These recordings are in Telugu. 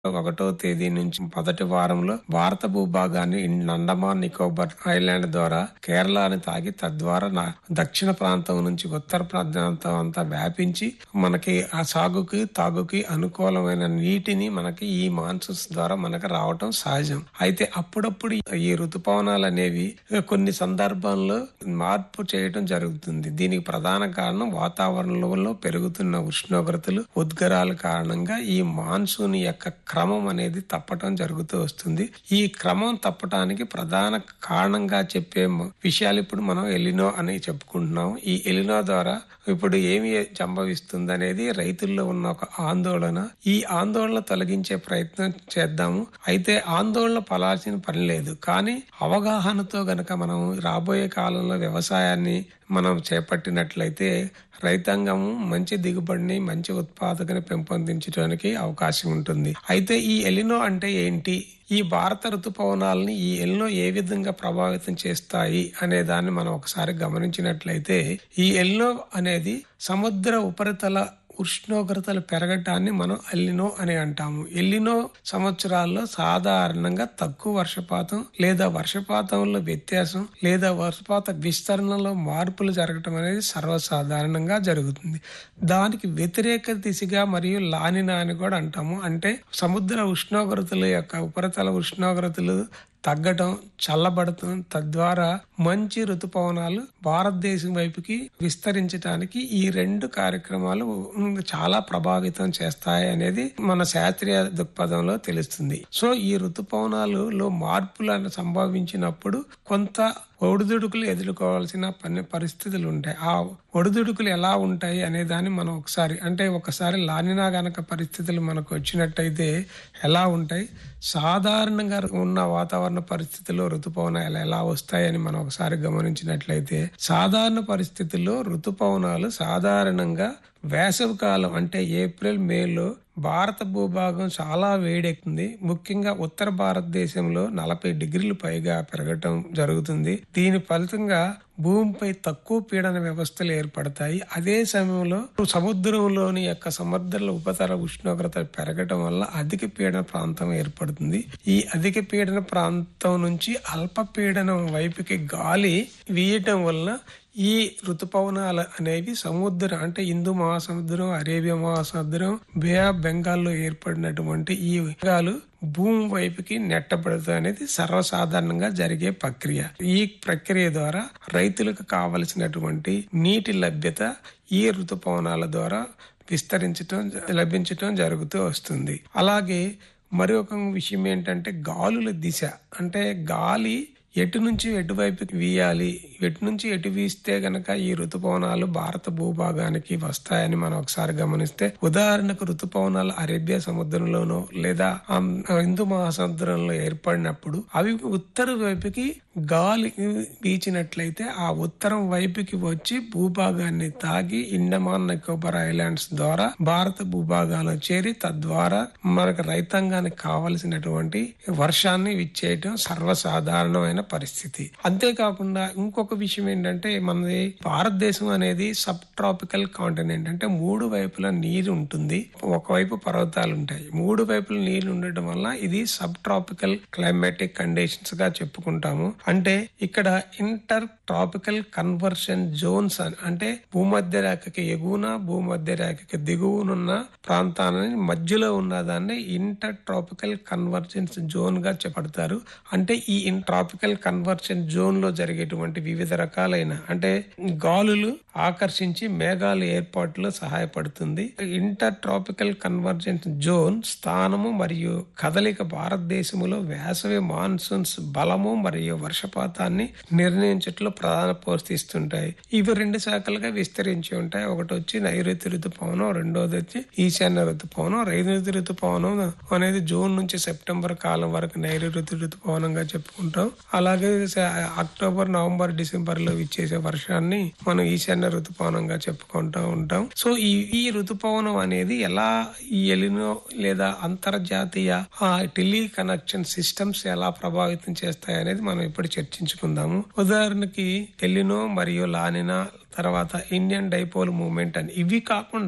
ఒకటో తేదీ నుంచి మొదటి వారంలో భారత భూభాగాన్ని ఇన్- అండమాన్ నికోబార్ ఐలాండ్ ద్వారా కేరళని తాకి తద్వారా నా- దక్షిణ ప్రాంతం నుంచి ఉత్తర ప్రాంతం అంతా వ్యాపించి మనకి ఆ సాగుకి తాగుకి అనుకూలమైన నీటిని మనకి ఈ మాన్సూన్స్ ద్వారా మనకు రావటం సహజం అయితే అప్పుడప్పుడు ఈ ఋతుపవనాలు అనేవి కొన్ని సందర్భాల్లో మార్పు చేయటం జరుగుతుంది దీనికి ప్రధాన కారణం వాతావరణంలో పెరుగుతున్న ఉష్ణోగ్రతలు ఉద్గరాల కారణంగా ఈ మాన్సూన్ యొక్క క్రమం అనేది తప్పటం జరుగుతూ వస్తుంది ఈ క్రమం తప్పటానికి ప్రధాన కారణంగా చెప్పే మ- విషయాలు ఇప్పుడు మనం ఎలినో అని చెప్పుకుంటున్నాం ఈ ఎలినో ద్వారా ఇప్పుడు ఏమి సంభవిస్తుంది అనేది రైతుల్లో ఉన్న ఒక ఆందోళన ఈ ఆందోళన తొలగించే ప్రయత్నం చేద్దాము అయితే ఆందోళన పడాల్సిన పని లేదు కానీ అవగాహనతో గనక మనం రాబోయే కాలంలో వ్యవసాయాన్ని మనం చేపట్టినట్లయితే రైతాంగము మంచి దిగుబడిని మంచి ఉత్పాదకని పెంపొందించడానికి అవకాశం ఉంటుంది అయితే ఈ ఎలినో అంటే ఏంటి ఈ భారత ఋతుపవనాలని ఈ ఎల్నో ఏ విధంగా ప్రభావితం చేస్తాయి అనే దాన్ని మనం ఒకసారి గమనించినట్లయితే ఈ ఎల్నో అనేది సముద్ర ఉపరితల ఉష్ణోగ్రతలు పెరగటాన్ని మనం ఎల్లినో అని అంటాము ఎల్లినో సంవత్సరాల్లో సాధారణంగా తక్కువ వర్షపాతం లేదా వర్షపాతంలో వ్యత్యాసం లేదా వర్షపాత విస్తరణలో మార్పులు జరగటం అనేది సర్వసాధారణంగా జరుగుతుంది దానికి వ్యతిరేక దిశగా మరియు లానినా అని కూడా అంటాము అంటే సముద్ర ఉష్ణోగ్రతల యొక్క ఉపరితల ఉష్ణోగ్రతలు తగ్గటం చల్లబడటం తద్వారా మంచి ఋతుపవనాలు భారతదేశం వైపుకి విస్తరించడానికి ఈ రెండు కార్యక్రమాలు ఉమ్, చాలా ప్రభావితం చేస్తాయి అనేది మన శాస్త్రీయ దృక్పథంలో తెలుస్తుంది సో ఈ ఋతుపవనాలలో మార్పులను సంభవించినప్పుడు కొంత ఒడిదుడుకులు ఎదుర్కోవాల్సిన పని పరిస్థితులు ఉంటాయి ఆ ఒడిదుడుకులు ఎలా ఉంటాయి అనే దాన్ని మనం ఒకసారి అంటే ఒకసారి లానినా గనక పరిస్థితులు మనకు వచ్చినట్టయితే ఎలా ఉంటాయి సాధారణంగా ఉన్న వాతావరణ పరిస్థితుల్లో ఋతుపవనాలు ఎలా వస్తాయని మనం ఒకసారి గమనించినట్లయితే సాధారణ పరిస్థితుల్లో ఋతుపవనాలు సాధారణంగా వేసవి కాలం అంటే ఏప్రిల్ మేలో భారత భూభాగం చాలా వేడెక్కింది ముఖ్యంగా ఉత్తర భారతదేశంలో నలభై డిగ్రీలు పైగా పెరగటం జరుగుతుంది దీని ఫలితంగా భూమిపై తక్కువ పీడన వ్యవస్థలు ఏర్పడతాయి అదే సమయంలో సముద్రంలోని యొక్క సముద్రాల ఉపతల ఉష్ణోగ్రత పెరగటం వల్ల అధిక పీడన ప్రాంతం ఏర్పడుతుంది ఈ అధిక పీడన ప్రాంతం నుంచి అల్ప పీడనం వైపుకి గాలి వీయటం వల్ల ఈ ఋతుపవనాలు అనేవి సముద్రం అంటే హిందూ మహాసముద్రం అరేబియా మహాసముద్రం బే ఆఫ్ బెంగాల్లో ఏర్పడినటువంటి ఈ మేఘాలు భూమి వైపుకి నెట్టబడతాయి అనేది సర్వసాధారణంగా జరిగే ప్రక్రియ ఈ ప్రక్రియ ద్వారా రైతులకు కావలసినటువంటి నీటి లభ్యత ఈ ఋతుపవనాల ద్వారా విస్తరించటం లభించటం జరుగుతూ వస్తుంది అలాగే మరి ఒక విషయం ఏంటంటే గాలుల దిశ అంటే గాలి ఎటు నుంచి ఎటువైపు వీయాలి ఎటు నుంచి ఎటు వీస్తే గనక ఈ ఋతుపవనాలు భారత భూభాగానికి వస్తాయని మనం ఒకసారి గమనిస్తే ఉదాహరణకు ఋతుపవనాలు అరేబియా సముద్రంలోనో లేదా ఆ హిందూ మహాసముద్రంలో ఏర్పడినప్పుడు అవి ఉత్తర వైపుకి గాలి వీచినట్లయితే ఆ ఉత్తరం వైపుకి వచ్చి భూభాగాన్ని తాగి ఇండమాన్ నికోబార్ ఐలాండ్స్ ద్వారా భారత భూభాగాల్లో చేరి తద్వారా మనకు రైతాంగానికి కావలసినటువంటి వర్షాన్ని ఇచ్చేయటం సర్వసాధారణమైన పరిస్థితి అంతేకాకుండా ఇంకొక విషయం ఏంటంటే మనది భారతదేశం అనేది సబ్ ట్రాపికల్ కాంటినెంట్ అంటే మూడు వైపుల నీరు ఉంటుంది ఒకవైపు పర్వతాలు ఉంటాయి మూడు వైపుల నీళ్లు ఉండటం వల్ల ఇది సబ్ ట్రాపికల్ క్లైమాటిక్ కండిషన్స్ గా చెప్పుకుంటాము అంటే ఇక్కడ ఇంటర్ ట్రాపికల్ కన్వర్షన్ జోన్స్ అని అంటే భూమధ్య రేఖకి ఎగువన భూమధ్య రేఖకి దిగువనున్న ప్రాంతాలని మధ్యలో ఉన్న దాన్ని ఇంటర్ ట్రాపికల్ కన్వర్జెన్స్ జోన్ గా చెప్పడతారు అంటే ఈ ఇన్ ట్రాపికల్ కన్వర్షన్ జోన్ లో జరిగేటువంటి వివిధ రకాలైన అంటే గాలులు ఆకర్షించి మేఘాల ఏర్పాటులో సహాయపడుతుంది ఇంటర్ ట్రాపికల్ కన్వర్జెన్స్ జోన్ స్థానము మరియు కదలిక భారతదేశంలో వేసవి మాన్సూన్స్ బలము మరియు వర్షపాతాన్ని నిర్ణయించట్లో ప్రధాన పోషిస్తుంటాయి ఇవి రెండు శాఖలుగా విస్తరించి ఉంటాయి ఒకటి వచ్చి నైరుతి ఋతుపవనం రెండోది వచ్చి ఈశాన్య ఋతుపవనం నైరుతి ఋతుపవనం అనేది జూన్ నుంచి సెప్టెంబర్ కాలం వరకు నైరుతి ఋతుపవనంగా చెప్పుకుంటాం అలాగే స- అక్టోబర్ నవంబర్ డిసెంబర్ లో ఇచ్చేసే వర్షాన్ని మనం ఈశాన్య ఋతుపవనంగా చెప్పుకుంటూ ఉంటాం సో ఈ ఈ ఋతుపవనం అనేది ఎలా ఈ ఎలినో లేదా అంతర్జాతీయ టెలి కనెక్షన్ సిస్టమ్స్ ఎలా ప్రభావితం చేస్తాయి అనేది మనం ఇప్పుడు చర్చించుకుందాము ఉదాహరణకి ఎలినో మరియు లానినా తర్వాత ఇండియన్ డైపోల్ మూవ్మెంట్ అని ఇవి కాకుండా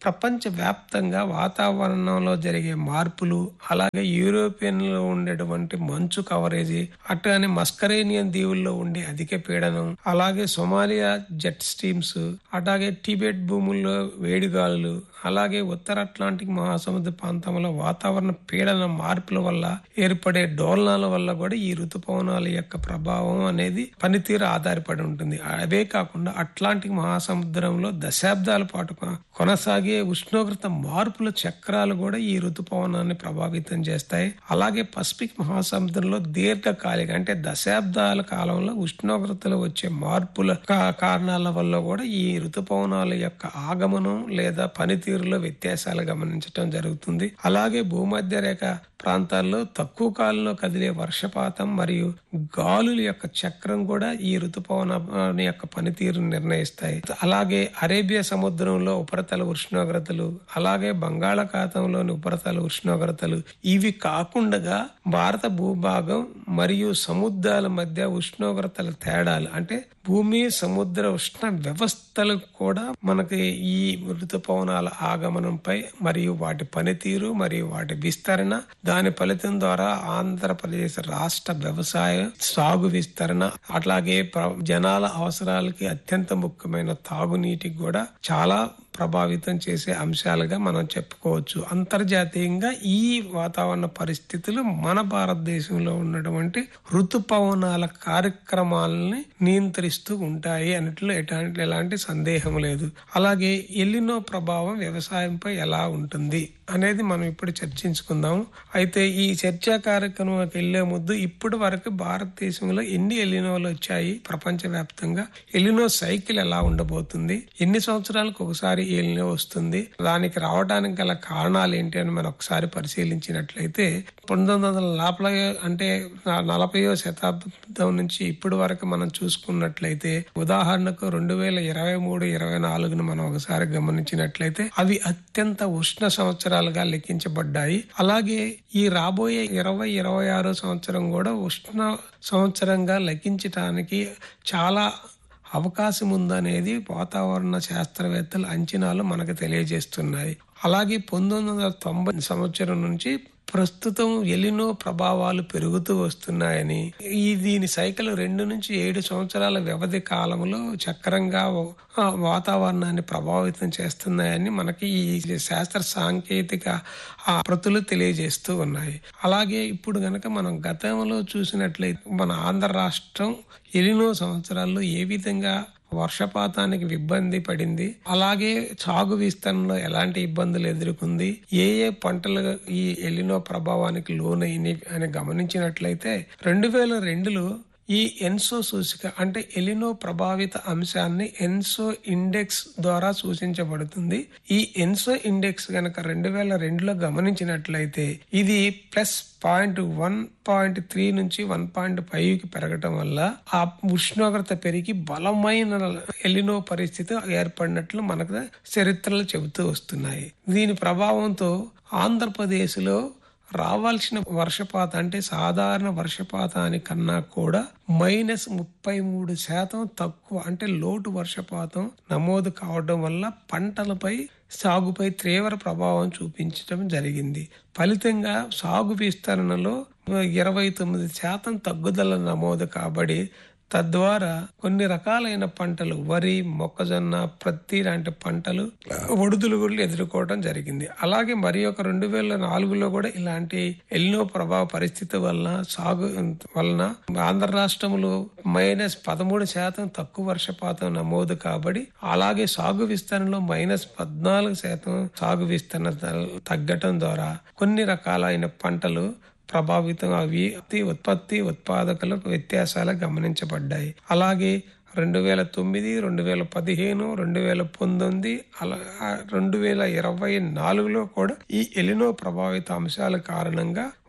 ప్రపంచ వ్యాప్తంగా వాతావరణంలో జరిగే మార్పులు అలాగే యూరోపియన్ లో ఉండేటువంటి మంచు కవరేజీ అట్లానే మస్కరేనియన్ దీవుల్లో ఉండే అధిక పీడనం అలాగే సొమాలియా జెట్ స్ట్రీమ్స్ అలాగే టిబెట్ భూముల్లో వేడిగాలులు అలాగే ఉత్తర అట్లాంటిక్ మహాసముద్ర ప్రాంతంలో వాతావరణ పీడన మార్పుల వల్ల ఏర్పడే డోలనాల వల్ల కూడా ఈ ఋతుపవనాల యొక్క ప్రభావం అనేది పనితీరు ఆధారపడి ఉంటుంది అవే కాకుండా అట్లాంటిక్ మహాసముద్రంలో దశాబ్దాల పాటు కొనసాగే ఉష్ణోగ్రత మార్పుల చక్రాలు కూడా ఈ ఋతుపవనాన్ని ప్రభావితం చేస్తాయి అలాగే పసిఫిక్ మహాసముద్రంలో దీర్ఘకాలిక అంటే దశాబ్దాల కాలంలో ఉష్ణోగ్రతలు వచ్చే మార్పుల కారణాల వల్ల కూడా ఈ ఋతుపవనాల యొక్క ఆగమనం లేదా పనితీరులో వ్యత్యాసాలు గమనించడం జరుగుతుంది అలాగే భూమధ్య రేఖ ప్రాంతాల్లో తక్కువ కాలంలో కదిలే వర్షపాతం మరియు గాలుల యొక్క చక్రం కూడా ఈ ఋతుపవన యొక్క పనితీరు నిర్ణయిస్తాయి అలాగే అరేబియా సముద్రంలో ఉపరితల ఉష్ణోగ్రతలు అలాగే బంగాళాఖాతంలోని ఉపరితల ఉష్ణోగ్రతలు ఇవి కాకుండా భారత భూభాగం మరియు సముద్రాల మధ్య ఉష్ణోగ్రతల తేడాలు అంటే భూమి సముద్ర ఉష్ణ వ్యవస్థలు కూడా మనకి ఈ ఋతుపవనాల ఆగమనంపై మరియు వాటి పనితీరు మరియు వాటి విస్తరణ దాని ఫలితం ద్వారా ఆంధ్రప్రదేశ్ రాష్ట్ర వ్యవసాయ సాగు విస్తరణ అట్లాగే జనాల అవసరాలకి అత్యంత ముఖ్యమైన తాగునీటికి కూడా చాలా ప్రభావితం చేసే అంశాలుగా మనం చెప్పుకోవచ్చు అంతర్జాతీయంగా ఈ వాతావరణ పరిస్థితులు మన భారతదేశంలో ఉన్నటువంటి ఋతుపవనాల కార్యక్రమాలని నియంత్రిస్తూ ఉంటాయి అన్నట్లు ఎలాంటి ఎలాంటి సందేహం లేదు అలాగే ఎల్లినో ప్రభావం వ్యవసాయంపై ఎలా ఉంటుంది అనేది మనం ఇప్పుడు చర్చించుకుందాం అయితే ఈ చర్చా కార్యక్రమంకి వెళ్లే ముందు ఇప్పటి వరకు భారతదేశంలో ఎన్ని ఎలినోలు వచ్చాయి ప్రపంచ వ్యాప్తంగా ఎలినో సైకిల్ ఎలా ఉండబోతుంది ఎన్ని సంవత్సరాలకు ఒకసారి ఎలినో వస్తుంది దానికి రావడానికి గల కారణాలు ఏంటి అని మనం ఒకసారి పరిశీలించినట్లయితే పంతొమ్మిది వందల నలభై అంటే నలభైవ శతాబ్దం నుంచి ఇప్పటి వరకు మనం చూసుకున్నట్లయితే ఉదాహరణకు రెండు వేల ఇరవై మూడు ఇరవై నాలుగును మనం ఒకసారి గమనించినట్లయితే అవి అత్యంత ఉష్ణ సంవత్సరాలుగా లెక్కించబడ్డాయి అలాగే ఈ రాబోయే ఇరవై ఇరవై ఆరో సంవత్సరం కూడా ఉష్ణ సంవత్సరంగా లెక్కించడానికి చాలా అవకాశం ఉందనేది వాతావరణ శాస్త్రవేత్తల అంచనాలు మనకు తెలియజేస్తున్నాయి అలాగే పంతొమ్మిది వందల తొంభై సంవత్సరం నుంచి ప్రస్తుతం ఎలినో ప్రభావాలు పెరుగుతూ వస్తున్నాయని ఈ దీని సైకిల్ రెండు నుంచి ఏడు సంవత్సరాల వ్యవధి కాలంలో చక్రంగా వాతావరణాన్ని ప్రభావితం చేస్తున్నాయని మనకి ఈ శాస్త్ర సాంకేతిక ప్రతులు తెలియజేస్తూ ఉన్నాయి అలాగే ఇప్పుడు గనక మనం గతంలో చూసినట్లయితే మన ఆంధ్ర రాష్ట్రం ఎలినో సంవత్సరాల్లో ఏ విధంగా వర్షపాతానికి ఇబ్బంది పడింది అలాగే సాగు విస్తరణలో ఎలాంటి ఇబ్బందులు ఎదుర్కొంది ఏ ఏ పంటలు ఈ ఎలినో ప్రభావానికి లోనైనవి అని గమనించినట్లయితే రెండు వేల రెండులో ఈ ఎన్సో సూచిక అంటే ఎలినో ప్రభావిత అంశాన్ని ఎన్సో ఇండెక్స్ ద్వారా సూచించబడుతుంది ఈ ఎన్సో ఇండెక్స్ గనక రెండు వేల రెండులో గమనించినట్లయితే ఇది plus point one point three నుంచి వన్ పాయింట్ ఫైవ్ కి పెరగటం వల్ల ఆ ఉష్ణోగ్రత పెరిగి బలమైన ఎలినో పరిస్థితి ఏర్పడినట్లు మనకు చరిత్రలు చెబుతూ వస్తున్నాయి దీని ప్రభావంతో ఆంధ్రప్రదేశ్ లో రావాల్సిన వర్షపాతం అంటే సాధారణ వర్షపాతానికన్నా కూడా మైనస్ ముప్పై మూడు శాతం తక్కువ అంటే లోటు వర్షపాతం నమోదు కావడం వల్ల పంటలపై సాగుపై తీవ్ర ప్రభావం చూపించడం జరిగింది ఫలితంగా సాగు విస్తరణలో ఇరవై తొమ్మిది శాతం తగ్గుదల నమోదు కాబడి తద్వారా కొన్ని రకాలైన పంటలు వరి మొక్కజొన్న ప్రత్తి లాంటి పంటలు ఒడుదులుగుళ్ళు ఎదుర్కోవడం జరిగింది అలాగే మరి ఒక రెండు వేల నాలుగులో కూడా ఇలాంటి ఎల్నో ప్రభావ పరిస్థితి వలన సాగు వలన ఆంధ్ర రాష్ట్రంలో మైనస్ పదమూడు శాతం తక్కువ వర్షపాతం నమోదు కాబడి అలాగే సాగు విస్తరణలో మైనస్ పద్నాలుగు శాతం సాగు విస్తరణ తగ్గటం ద్వారా కొన్ని రకాలైన పంటలు ప్రభావితం అవి ఉత్పత్తి ఉత్పాదకులకు వ్యత్యాసాలు గమనించబడ్డాయి అలాగే రెండు వేల తొమ్మిది రెండు వేల పదిహేను రెండు వేల పంతొమ్మిది అలా రెండు వేల ఇరవై నాలుగులో కూడా ఈ ఎలినో ప్రభావిత అంశాల కారణంగా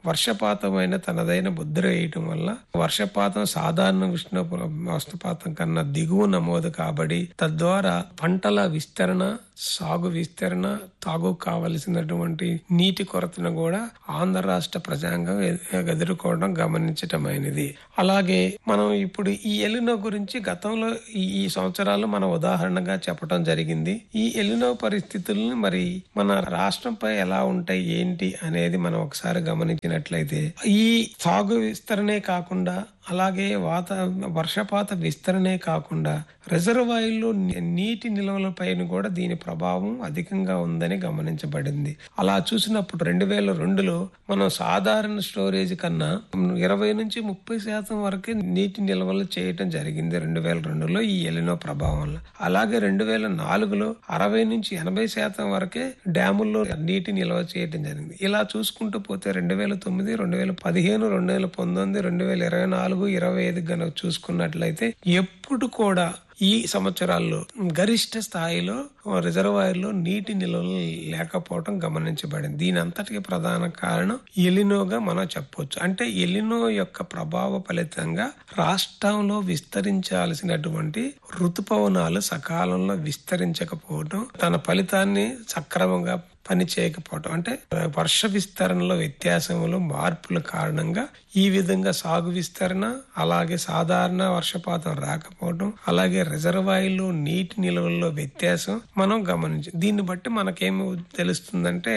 వర్షపాతమైన తనదైన ముద్ర వేయటం వల్ల వర్షపాతం సాధారణ ఉష్ణ వర్షపాతం కన్నా దిగువ నమోదు కాబడి తద్వారా పంటల విస్తరణ సాగు విస్తరణ తాగు కావలసినటువంటి నీటి కొరతను కూడా ఆంధ్ర రాష్ట్ర ప్రజాంగం ఎదుర్కోవడం గమనించటమైనది అలాగే మనం ఇప్పుడు ఈ ఎలినో గురించి గతంలో ఈ ఈ సంవత్సరాలు మనం ఉదాహరణగా చెప్పడం జరిగింది ఈ ఎలినో పరిస్థితులను మరి మన రాష్ట్రంపై ఎలా ఉంటాయి ఏంటి అనేది మనం ఒకసారి గమనించినట్లయితే ఈ సాగు విస్తరణే కాకుండా అలాగే వాత వర్షపాత విస్తరణే కాకుండా రిజర్వాయర్లు నీటి నిల్వల పైన కూడా దీని ప్రభావం అధికంగా ఉందని గమనించబడింది అలా చూసినప్పుడు రెండు వేల రెండులో మనం సాధారణ స్టోరేజ్ కన్నా ఇరవై నుంచి ముప్పై శాతం వరకే నీటి నిల్వలు చేయటం జరిగింది రెండు వేల రెండులో ఈ ఎలినో ప్రభావం వల్ల అలాగే రెండు వేల నాలుగులో అరవై నుంచి ఎనభై శాతం వరకే డ్యాముల్లో నీటి నిల్వ చేయటం జరిగింది ఇలా చూసుకుంటూ పోతే రెండు వేల తొమ్మిది రెండు వేల పదిహేను రెండు వేల పంతొమ్మిది రెండు వేల ఇరవై నాలుగు ఇరవై ఐదు గనక చూసుకున్నట్లయితే ఎప్పుడు కూడా ఈ సంవత్సరాల్లో గరిష్ట స్థాయిలో రిజర్వాయర్లో నీటి నిల్వలు లేకపోవడం గమనించబడింది దీని అంతటికి ప్రధాన కారణం ఎలినోగా మనం చెప్పొచ్చు అంటే ఎలినో యొక్క ప్రభావ ఫలితంగా రాష్ట్రంలో విస్తరించాల్సినటువంటి ఋతుపవనాలు సకాలంలో విస్తరించకపోవడం తన ఫలితాన్ని సక్రమంగా పని చేయకపోవటం అంటే వర్ష విస్తరణలో వ్యత్యాసములు మార్పుల కారణంగా ఈ విధంగా సాగు విస్తరణ అలాగే సాధారణ వర్షపాతం రాకపోవడం అలాగే రిజర్వాయర్లు నీటి నిల్వల్లో వ్యత్యాసం మనం గమనించాం దీన్ని బట్టి మనకేమి తెలుస్తుందంటే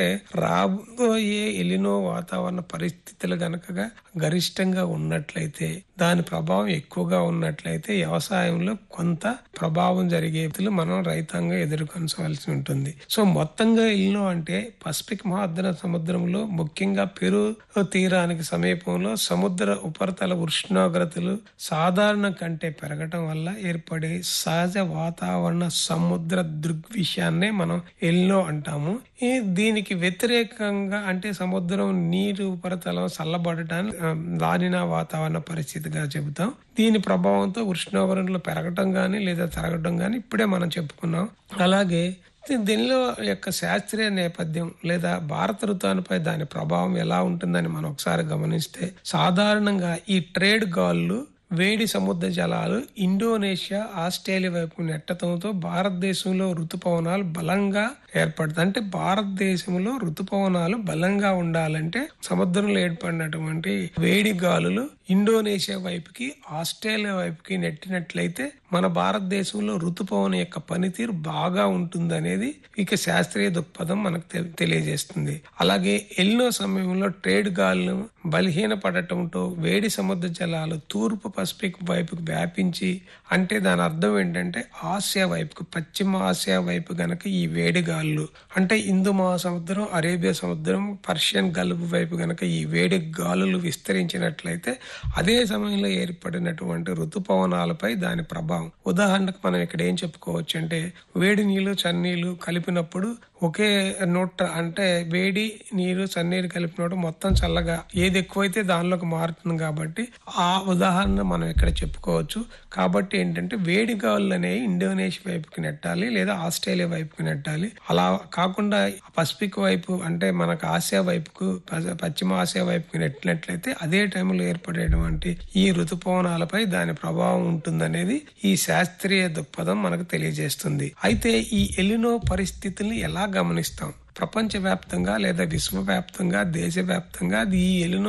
రాబోయే ఎలినో వాతావరణ పరిస్థితులు గనక గరిష్టంగా ఉన్నట్లయితే దాని ప్రభావం ఎక్కువగా ఉన్నట్లయితే వ్యవసాయంలో కొంత ప్రభావం జరిగే మనం రైతాంగం ఎదుర్కొనవలసి ఉంటుంది సో మొత్తంగా ఎలినో అంటే పసిఫిక్ మహాద్ర సముద్రంలో ముఖ్యంగా పెరు తీరానికి సమీపంలో సముద్ర ఉపరితల ఉష్ణోగ్రతలు సాధారణ కంటే పెరగటం వల్ల ఏర్పడే సహజ వాతావరణ సముద్ర దృగ్విషయాన్నే మనం ఎల్నో అంటాము ఈ దీనికి వ్యతిరేకంగా అంటే సముద్రం నీరు ఉపరితలం చల్లబడటానికి దానిన వాతావరణ పరిస్థితిగా చెబుతాం దీని ప్రభావంతో ఉష్ణోగ్రతలు పెరగటం గాని లేదా తరగటం గాని ఇప్పుడే మనం చెప్పుకున్నాం అలాగే దీనిలో యొక్క శాస్త్రీయ నేపథ్యం లేదా భారత ఋతువుపై దాని ప్రభావం ఎలా ఉంటుందని మనం ఒకసారి గమనిస్తే సాధారణంగా ఈ ట్రేడ్ గాళ్ళు వేడి సముద్ర జలాలు ఇండోనేషియా ఆస్ట్రేలియా వైపు నెట్టడంతో భారతదేశంలో ఋతుపవనాలు బలంగా ఏర్పడుతుంది అంటే భారతదేశంలో ఋతుపవనాలు బలంగా ఉండాలంటే సముద్రంలో ఏర్పడినటువంటి వేడి గాలులు ఇండోనేషియా వైపుకి ఆస్ట్రేలియా వైపుకి నెట్టినట్లయితే మన భారతదేశంలో ఋతుపవన యొక్క పనితీరు బాగా ఉంటుందనేది ఇక శాస్త్రీయ దృక్పథం మనకు తెలియజేస్తుంది అలాగే ఎల్నో సమయంలో ట్రేడ్ గాలులు బలహీన పడటంతో వేడి సముద్ర జలాలు తూర్పు పసిఫిక్ వైపుకు వ్యాపించి అంటే దాని అర్థం ఏంటంటే ఆసియా వైపుకు పశ్చిమ ఆసియా వైపు గనక ఈ వేడి గాలులు అంటే హిందూ మహాసముద్రం అరేబియా సముద్రం పర్షియన్ గల్ఫ్ వైపు గనక ఈ వేడి గాలులు విస్తరించినట్లయితే అదే సమయంలో ఏర్పడినటువంటి ఋతుపవనాలపై దాని ప్రభావం ఉదాహరణకు మనం ఇక్కడ ఏం చెప్పుకోవచ్చు అంటే వేడి నీళ్లు చన్నీళ్లు కలిపినప్పుడు ఒకే నోట్ అంటే వేడి నీరు చన్నీరు కలిపినప్పుడు మొత్తం చల్లగా ఏది ఎక్కువైతే దానిలోకి మారుతుంది కాబట్టి ఆ ఉదాహరణ మనం ఇక్కడ చెప్పుకోవచ్చు కాబట్టి ఏంటంటే వేడి గాలులు అనేవి ఇండోనేషియా వైపుకి నెట్టాలి లేదా ఆస్ట్రేలియా వైపుకి నెట్టాలి అలా కాకుండా పసిఫిక్ వైపు అంటే మనకు ఆసియా వైపుకు పశ్చిమ ఆసియా వైపుకి నెట్టినట్లయితే అదే టైంలో ఏర్పడేటువంటి ఈ ఋతుపవనాలపై దాని ప్రభావం ఉంటుందనేది ఈ శాస్త్రీయ దృక్పథం మనకు తెలియజేస్తుంది అయితే ఈ ఎలినో పరిస్థితుల్ని ఎలా గమనిస్తాం ప్రపంచవ్యాప్తంగా లేదా విశ్వవ్యాప్తంగా దేశవ్యాప్తంగా ఈ ఎలినో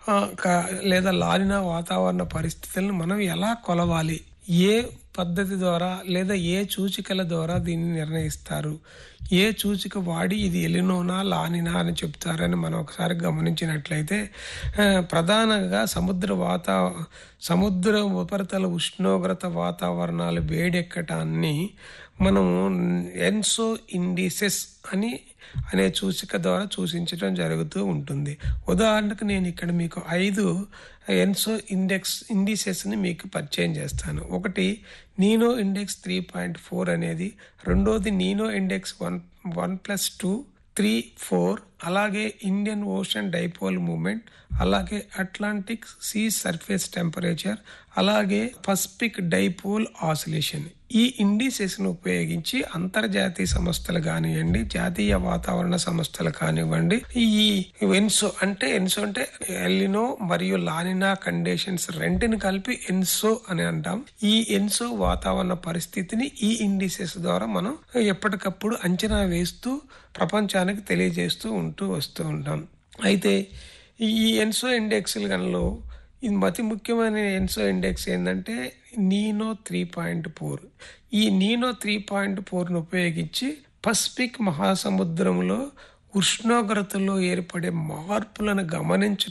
లేదా లాలిన వాతావరణ పరిస్థితులను మనం ఎలా కొలవాలి ఏ పద్ధతి ద్వారా లేదా ఏ సూచికల ద్వారా దీన్ని నిర్ణయిస్తారు ఏ సూచిక వాడి ఇది ఎలినోనా లానినా అని చెప్తారని మనం ఒకసారి గమనించినట్లయితే ప్రధానంగా సముద్ర వాతా సముద్ర ఉపరితల ఉష్ణోగ్రత వాతావరణాలు వేడెక్కటాన్ని మనం ఎన్సో ఇండిసెస్ అని అనే సూచిక ద్వారా సూచించడం జరుగుతూ ఉంటుంది ఉదాహరణకు నేను ఇక్కడ మీకు ఐదు ఎన్సో ఇండెక్స్ ఇండిసెస్ ని మీకు పరిచయం చేస్తాను ఒకటి Nino index three point four అనేది రెండోది Nino index one one plus two three four అలాగే ఇండియన్ ఓషన్ డైపోల్ మూమెంట్ అలాగే అట్లాంటిక్ సీ సర్ఫేస్ టెంపరేచర్ అలాగే పసిఫిక్ డైపోల్ ఆసిలేషన్ ఈ ఇండిసెస్ ను ఉపయోగించి అంతర్జాతీయ సంస్థలు కానివ్వండి జాతీయ వాతావరణ సంస్థలు కానివ్వండి ఈ ఎన్సో అంటే ఎన్సో అంటే ఎల్లినో మరియు లానినా కండిషన్స్ రెంటిని కలిపి ఎన్సో అని అంటాం ఈ ఎన్సో వాతావరణ పరిస్థితిని ఈ ఇండిసెస్ ద్వారా మనం ఎప్పటికప్పుడు అంచనా వేస్తూ ప్రపంచానికి తెలియజేస్తూ ఉంటూ వస్తూ ఉంటాం అయితే ఈ ఎన్సో ఇండెక్స్ల గనలో ఇది అతి ముఖ్యమైన ఎన్సో ఇండెక్స్ ఏంటంటే నీనో త్రీ పాయింట్ ఫోర్ ఈ నీనో త్రీ పాయింట్ ఫోర్ను ఉపయోగించి పసిఫిక్ మహాసముద్రంలో ఉష్ణోగ్రతలో ఏర్పడే మార్పులను గమనించడం